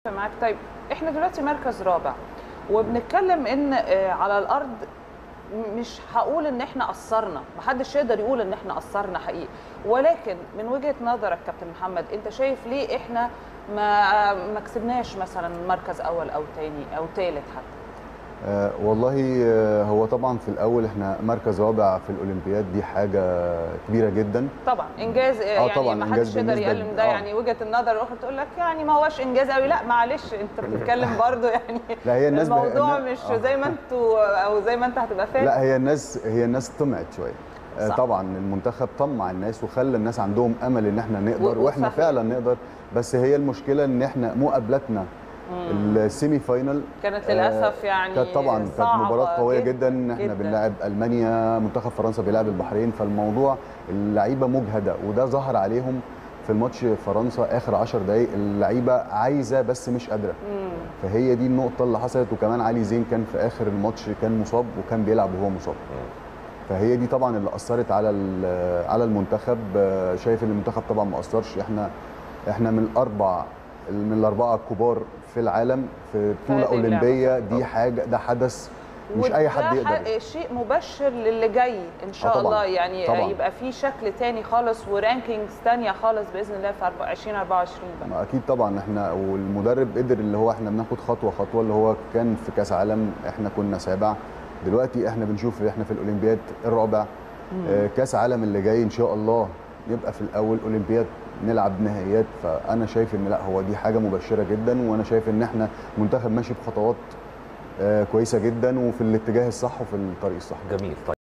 معاك طيب احنا دلوقتي مركز رابع وبنتكلم ان آه، على الارض م- مش هقول ان احنا قصرنا محدش يقدر يقول ان احنا قصرنا حقيقي ولكن من وجهه نظرك كابتن محمد انت شايف ليه احنا ما ما كسبناش مثلا مركز اول او تاني او تالت حتى آه والله آه هو طبعا في الاول احنا مركز رابع في الاولمبياد دي حاجه كبيره جدا طبعا انجاز آه، يعني طبعاً ما إنجاز حدش يقدر بالنسبة يقلل ل- من ده آه. يعني وجهه النظر الاخرى تقول لك يعني ما هوش انجاز قوي لا معلش انت بتتكلم برضو يعني لا هي الناس بقى- الموضوع النا- مش آه. زي ما انتوا او زي ما انت هتبقى فاهم لا هي الناس هي الناس طمعت شويه آه صح. طبعا المنتخب طمع الناس وخلى الناس عندهم امل ان احنا نقدر و- واحنا وصحيح. فعلا نقدر بس هي المشكله ان احنا مقابلتنا السيمي فاينل كانت آه، للاسف يعني كانت طبعا كانت صعبة مباراه قويه جدا, جداً احنا جداً. بنلاعب المانيا منتخب فرنسا بيلعب البحرين فالموضوع اللعيبه مجهده وده ظهر عليهم في الماتش فرنسا اخر 10 دقائق اللعيبه عايزه بس مش قادره مم. فهي دي النقطه اللي حصلت وكمان علي زين كان في اخر الماتش كان مصاب وكان بيلعب وهو مصاب فهي دي طبعا اللي اثرت على ال- على المنتخب آه، شايف ان المنتخب طبعا ما اثرش احنا احنا من الاربع من الاربعه الكبار في العالم في بطوله هذه اللعبة. اولمبيه دي حاجه ده حدث مش اي حد وده يقدر ح- شيء مبشر للي جاي ان شاء آه طبعاً. الله يعني طبعاً. يبقى في شكل تاني خالص ورانكينجز تانية خالص باذن الله في 2024 بقى ما اكيد طبعا احنا والمدرب قدر اللي هو احنا بناخد خطوه خطوه اللي هو كان في كاس عالم احنا كنا سابع دلوقتي احنا بنشوف احنا في الاولمبياد الرابع آه، كاس عالم اللي جاي ان شاء الله يبقى في الاول اولمبياد نلعب نهائيات فانا شايف ان لا هو دي حاجه مبشره جدا وانا شايف ان احنا منتخب ماشي بخطوات آه، كويسه جدا وفي الاتجاه الصح وفي الطريق الصح جميل طيب